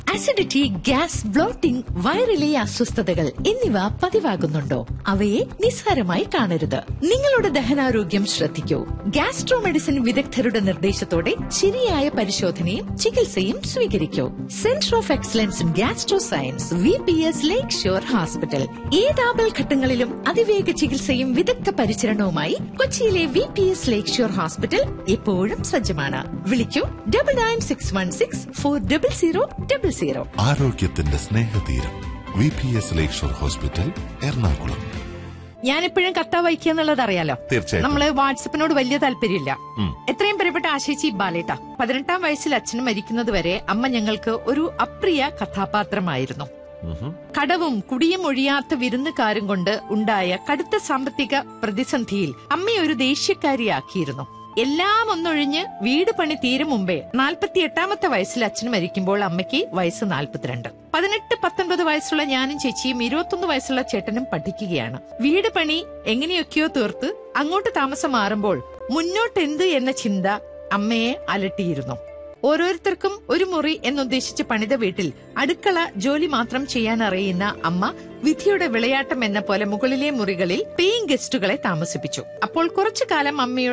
Acidity gas blotting വയറിലെ അസ്വസ്ഥതകൾ എന്നിവ പതിവാകുന്നുണ്ടോ അവയെ നിസ്സാരമായി കാണരുത് നിങ്ങളുടെ ദഹനാരോഗ്യം ശ്രദ്ധിക്കൂ ഗ്യാസ്ട്രോ മെഡിസിൻ വിദഗ്ധരുടെ നിർദ്ദേശത്തോടെ ശരിയായ പരിശോധനയും ചികിത്സയും സ്വീകരിക്കൂ centre of excellence in gastro science V P S Lakeshore hospital ഏതാപൽ ഘട്ടങ്ങളിലും അതിവേഗ ചികിത്സയും വിദഗ്ധ പരിചരണവുമായി കൊച്ചിയിലെ V P S Lakeshore hospital എപ്പോഴും സജ്ജമാണ് വിളിക്കൂ double nine six one six four double zero double zero ആരോഗ്യത്തിന്റെ സ്നേഹതീരം V P S Lakeshore hospital Ernakulam ഞാനെപ്പോഴും കത്ത വായിക്കുക എന്നുള്ളത് അറിയാലോ തീർച്ചയായിട്ടും. നമ്മള് വാട്സപ്പിനോട് വലിയ താല്പര്യമില്ല ഉം. എത്രയും പ്രിയപ്പെട്ട ആശേച്ചി ബാലേട്ട പതിനെട്ടാം വയസ്സിൽ അച്ഛൻ മരിക്കുന്നത് വരെ അമ്മ ഞങ്ങൾക്ക് ഒരു അപ്രിയ കഥാപാത്രമായിരുന്നു ഉഹും. കടവും കുടിയും ഒഴിയാത്ത വിരുന്നുകാരും കൊണ്ട് ഉണ്ടായ കടുത്ത സാമ്പത്തിക പ്രതിസന്ധിയിൽ അമ്മയെ ഒരു ദേഷ്യക്കാരിയാക്കിയിരുന്നു എല്ലാം ഒന്നൊഴിഞ്ഞ് വീട് പണി തീരും മുമ്പേ നാൽപ്പത്തി എട്ടാമത്തെ വയസ്സിൽ അച്ഛൻ മരിക്കുമ്പോൾ അമ്മയ്ക്ക് വയസ്സ് നാൽപ്പത്തിരണ്ട് പതിനെട്ട് പത്തൊൻപത് വയസ്സുള്ള ഞാനും ചേച്ചിയും ഇരുപത്തൊന്ന് വയസ്സുള്ള ചേട്ടനും പഠിക്കുകയാണ് വീട് പണി എങ്ങനെയൊക്കെയോ തീർത്ത് അങ്ങോട്ട് താമസം മാറുമ്പോൾ മുന്നോട്ടെന്ത് എന്ന ചിന്ത അമ്മയെ അലട്ടിയിരുന്നു ഓരോരുത്തർക്കും ഒരു മുറി എന്നുദ്ദേശിച്ച് പണിത വീട്ടിൽ അടുക്കള ജോലി മാത്രം ചെയ്യാൻ അറിയുന്ന അമ്മ വിധിയുടെ വിളയാട്ടം എന്ന പോലെ മുകളിലെ മുറികളിൽ പേയിങ് ഗസ്റ്റുകളെ താമസിപ്പിച്ചു അപ്പോൾ കുറച്ചു കാലം അമ്മയുടെ